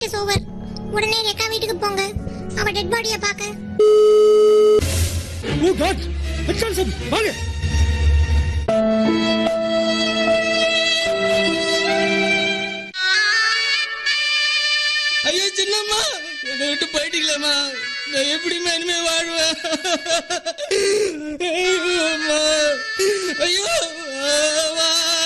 Is over உடனே ரெக்கா வீட்டுக்கு போங்க அவ டெட் பாடிய பார்க்க ஓ காட் ஹெட் கான்செப்ட் வாங்க ஐயோ சின்னம்மா என்னை விட்டு போயிட்டீங்களேம்மா நான் எப்படிம்மா இனிமே வாழ்வேன் ஐயோ, அம்மா. ஐயோ அம்மா.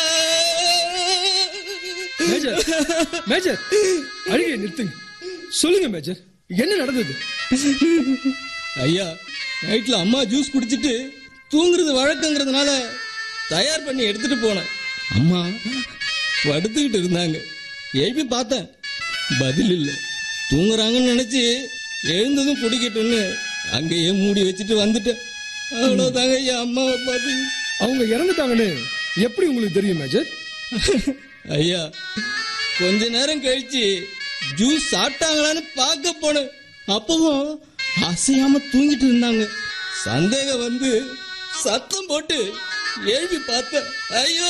மேஜர் மேஜர் அழுகையை நிறுத்துங்க சொல்லுங்க மேஜர் என்ன நடந்தது ஐயா நைட்ல அம்மா ஜூஸ் குடிச்சிட்டு தூங்குறது வழக்கங்கிறதுனால தயார் பண்ணி எடுத்துட்டு போனேன் அம்மா படுத்துக்கிட்டு இருந்தாங்க எழுப்பி பார்த்தேன் பதில் இல்லை தூங்குறாங்கன்னு நினைச்சு எழுந்ததும் குடிக்கட்டும்னு அங்கேயே மூடி வச்சுட்டு வந்துட்டேன் அவ்வளவுதாங்க ஐயா அம்மாவை பார்த்து அவங்க இறந்துட்டாங்கன்னு எப்படி உங்களுக்கு தெரியும் மேஜர் ஐயா கொஞ்ச நேரம் கழிச்சு ஜூஸ் சாப்பிட்டாங்களான்னு பார்க்க போனேன் அப்பவும் அசையாம தூங்கிட்டு இருந்தாங்க சந்தேகம் வந்து சத்தம் போட்டு எழுப்பி பார்த்தேன் ஐயோ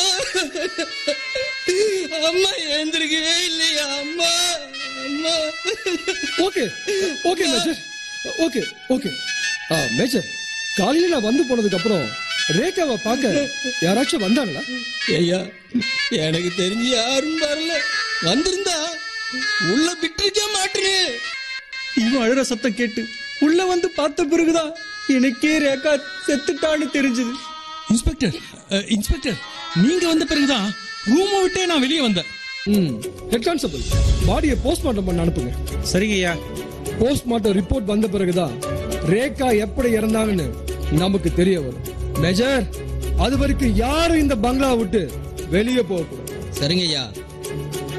அம்மா எழுந்திருக்கவே இல்லையா அம்மா அம்மா okay okay major okay okay ஆ மேஜர் காலையில நான் வந்து போனதுக்கு அப்புறம் ரேகாவை பார்க்க யாராச்சும் வந்தாங்களா ஐயா எனக்கு தெரிஞ்சு யாரும் வரல வந்திருந்தா உள்ள விட்டுருக்க மாட்டேன் இவன் அழுற சத்தம் கேட்டு உள்ள வந்து பார்த்த பிறகுதான் எனக்கே ரேகா செத்துட்டான்னு தெரிஞ்சது இன்ஸ்பெக்டர் அஹ், இன்ஸ்பெக்டர் நீங்க வந்த பிறகுதான் ரூமை விட்டே நான் வெளியே வந்தேன் ம் ஹெட் கான்ஸ்டபிள் பாடியை போஸ்ட்மார்ட்டம் பண்ண அனுப்புங்க சரிங்க ஐயா போஸ்ட்மார்ட்டம் ரிப்போர்ட் வந்த பிறகுதான் ரேகா எப்படி இறந்தாங்கன்னு நமக்கு தெரிய வரும் மேஜர் அது வரைக்கும் யாரும் இந்த பங்களா விட்டு வெளியே போகக்கூடாது சரிங்க ஐயா